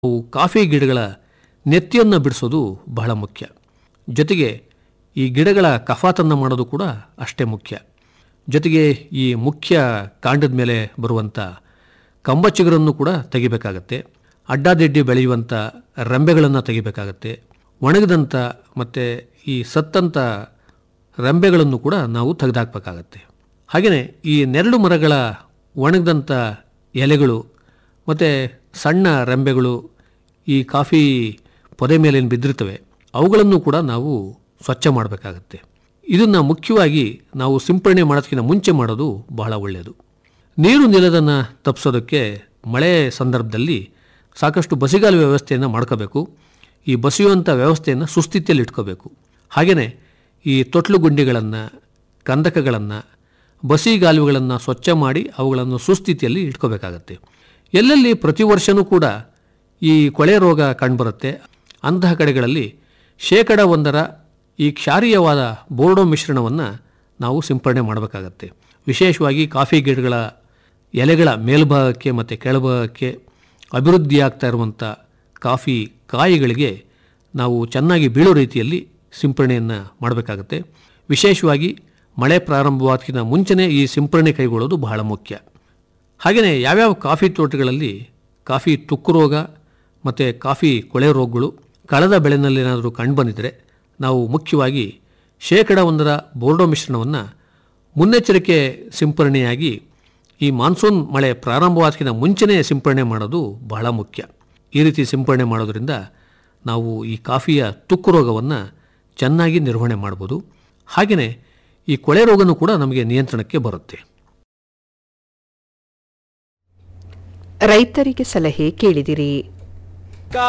ಅವು ಕಾಫಿ ಗಿಡಗಳ ನೆತ್ತಿಯನ್ನು ಬಿಡಿಸೋದು ಬಹಳ ಮುಖ್ಯ ಜೊತೆಗೆ ಈ ಗಿಡಗಳ ಕಫಾತನ್ನು ಮಾಡೋದು ಕೂಡ ಅಷ್ಟೇ ಮುಖ್ಯ ಜೊತೆಗೆ ಈ ಮುಖ್ಯ ಕಾಂಡದ ಮೇಲೆ ಬರುವಂಥ ಕಂಬಚಿಗುರನ್ನು ಕೂಡ ತೆಗಿಬೇಕಾಗತ್ತೆ ಅಡ್ಡಾದಿಡ್ಡಿ ಬೆಳೆಯುವಂಥ ರೆಂಬೆಗಳನ್ನು ತೆಗಿಬೇಕಾಗತ್ತೆ ಒಣಗಿದಂಥ ಮತ್ತು ಈ ಸತ್ತಂಥ ರೆಂಬೆಗಳನ್ನು ಕೂಡ ನಾವು ತೆಗೆದುಹಾಕಬೇಕಾಗತ್ತೆ ಹಾಗೆಯೇ ಈ ನೆರಳು ಮರಗಳ ಒಣಗಿದಂಥ ಎಲೆಗಳು ಮತ್ತು ಸಣ್ಣ ರೆಂಬೆಗಳು ಈ ಕಾಫಿ ಪೊದೆ ಮೇಲೇನು ಬಿದ್ದಿರ್ತವೆ ಅವುಗಳನ್ನು ಕೂಡ ನಾವು ಸ್ವಚ್ಛ ಮಾಡಬೇಕಾಗತ್ತೆ ಇದನ್ನು ಮುಖ್ಯವಾಗಿ ನಾವು ಸಿಂಪಡಣೆ ಮಾಡೋದಕ್ಕಿಂತ ಮುಂಚೆ ಮಾಡೋದು ಬಹಳ ಒಳ್ಳೆಯದು ನೀರು ನಿಲ್ಲದನ್ನು ತಪ್ಪಿಸೋದಕ್ಕೆ ಮಳೆ ಸಂದರ್ಭದಲ್ಲಿ ಸಾಕಷ್ಟು ಬಸಿಗಾಲ ವ್ಯವಸ್ಥೆಯನ್ನು ಮಾಡ್ಕೋಬೇಕು ಈ ಬಸಿಯುವಂಥ ವ್ಯವಸ್ಥೆಯನ್ನು ಸುಸ್ಥಿತಿಯಲ್ಲಿ ಇಟ್ಕೋಬೇಕು ಹಾಗೆಯೇ ಈ ತೊಟ್ಲು ಗುಂಡಿಗಳನ್ನು ಕಂದಕಗಳನ್ನು ಬಸಿಗಾಲುವೆಗಳನ್ನು ಸ್ವಚ್ಛ ಮಾಡಿ ಅವುಗಳನ್ನು ಸುಸ್ಥಿತಿಯಲ್ಲಿ ಇಟ್ಕೋಬೇಕಾಗತ್ತೆ ಎಲ್ಲೆಲ್ಲಿ ಪ್ರತಿ ವರ್ಷವೂ ಕೂಡ ಈ ಕೊಳೆ ರೋಗ ಕಂಡುಬರುತ್ತೆ ಅಂತಹ ಕಡೆಗಳಲ್ಲಿ ಶೇಕಡ ಒಂದರ ಈ ಕ್ಷಾರೀಯವಾದ ಬೋರ್ಡೋ ಮಿಶ್ರಣವನ್ನು ನಾವು ಸಿಂಪಡಣೆ ಮಾಡಬೇಕಾಗತ್ತೆ ವಿಶೇಷವಾಗಿ ಕಾಫಿ ಗಿಡಗಳ ಎಲೆಗಳ ಮೇಲ್ಭಾಗಕ್ಕೆ ಮತ್ತು ಕೆಳಭಾಗಕ್ಕೆ ಅಭಿವೃದ್ಧಿ ಆಗ್ತಾ ಇರುವಂಥ ಕಾಫಿ ಕಾಯಿಗಳಿಗೆ ನಾವು ಚೆನ್ನಾಗಿ ಬೀಳೋ ರೀತಿಯಲ್ಲಿ ಸಿಂಪಡಣೆಯನ್ನು ಮಾಡಬೇಕಾಗತ್ತೆ ವಿಶೇಷವಾಗಿ ಮಳೆ ಪ್ರಾರಂಭವಾದಕ್ಕಿಂತ ಮುಂಚೆನೇ ಈ ಸಿಂಪಡಣೆ ಕೈಗೊಳ್ಳೋದು ಬಹಳ ಮುಖ್ಯ ಹಾಗೆಯೇ ಯಾವ್ಯಾವ ಕಾಫಿ ತೋಟಗಳಲ್ಲಿ ಕಾಫಿ ತುಕ್ಕು ರೋಗ ಮತ್ತು ಕಾಫಿ ಕೊಳೆ ರೋಗಗಳು ಕಳೆದ ಬೆಳೆನಲ್ಲೇನಾದರೂ ಕಂಡುಬಂದಿದ್ದರೆ ನಾವು ಮುಖ್ಯವಾಗಿ ಶೇಕಡ ಒಂದರ ಬೋರ್ಡೋ ಮಿಶ್ರಣವನ್ನು ಮುನ್ನೆಚ್ಚರಿಕೆ ಸಿಂಪರಣೆಯಾಗಿ ಈ ಮಾನ್ಸೂನ್ ಮಳೆ ಪ್ರಾರಂಭವಾದಕ್ಕಿಂತ ಮುಂಚೆನೇ ಸಿಂಪರಣೆ ಮಾಡೋದು ಬಹಳ ಮುಖ್ಯ ಈ ರೀತಿ ಸಿಂಪರಣೆ ಮಾಡೋದರಿಂದ ನಾವು ಈ ಕಾಫಿಯ ತುಕ್ಕು ರೋಗವನ್ನು ಚೆನ್ನಾಗಿ ನಿರ್ವಹಣೆ ಮಾಡ್ಬೋದು ಹಾಗೆಯೇ ಈ ಕೊಳೆ ರೋಗನೂ ಕೂಡ ನಮಗೆ ನಿಯಂತ್ರಣಕ್ಕೆ ಬರುತ್ತೆ ರೈತರಿಗೆ ಸಲಹೆ ಕೇಳಿದಿರಿ